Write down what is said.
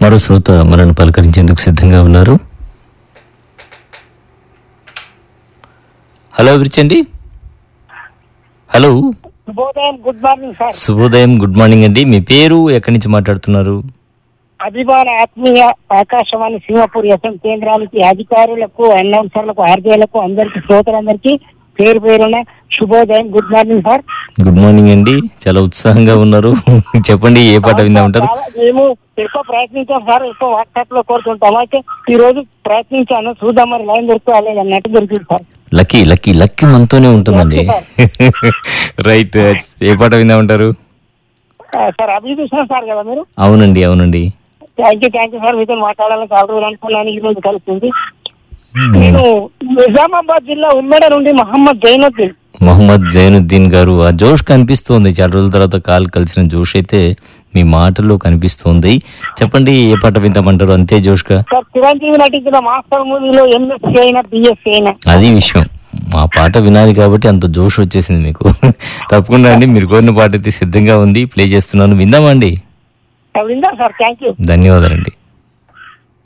మరో శ్రోత మనను పలకరించేందుకు సిద్ధంగా ఉన్నారు హలో విరిచండి హలో శుభోదయం గుడ్ మార్నింగ్ సార్ శుభోదయం గుడ్ మార్నింగ్ అండి మీ పేరు ఎక్కడి నుంచి మాట్లాడుతున్నారు అభిమాన ఆత్మీయ ఆకాశవాణి సింగపూర్ ఎఫ్ఎం కేంద్రానికి అధికారులకు అనౌన్సర్లకు ఆర్జేలకు అందరికి శ్రోతలందరికీ పేరు పేరున శుభోదయం good morning sir good morning అండి చాలా ఉత్సాహంగా ఉన్నారు చెప్పండి ఏ పాట విందామంటారు చాలా- మేము ఎక్కువ ప్రయత్నించాం సార్ ఎక్కువ వాట్సాప్ లో కోరుతుంటాం అయితే ఈ రోజు ప్రయత్నించాను చూద్దాం మరి లైన్ దొరుకుతా నెట్ దొరికింది సార్ లక్కీ లక్కీ లక్కీ మనతోనే ఉంటుందండి రైట్ ఏ పాట విందామంటారు ఆ, సార్ అభిభూషణ్ సార్ కదా మీరు అవునండి అవునండి thank you thank you sir మీతో మాట్లాడాలని చాలా రోజులు అనుకున్నాను ఈ రోజు కలిసింది నేను నిజామాబాద్ జిల్లా ఉమ్మడ నుండి మహమ్మద్ జైనుద్దీన్ మొహమ్మద్ జైనుద్దీన్ గారు ఆ జోష్ కనిపిస్తోంది చాలా రోజుల తర్వాత కాల్ కలిసిన జోష్ అయితే మీ మాటల్లో కనిపిస్తోంది చెప్పండి ఏ పాట విందామంటారు అంతే జోష్గా సార్ చిరంజీవి నటించిన మాస్టర్ మూవీలో ఎంఎస్సీ అయినా బిఎస్సీ అయినా అది విషయం మా పాట వినాలి కాబట్టి అంత జోష్ వచ్చేసింది మీకు తప్పకుండా అండి మీరు కోరిన పాట అయితే సిద్ధంగా ఉంది ప్లే చేస్తున్నాను విందామండి విందా సార్ థ్యాంక్ యూ ధన్యవాదాలండి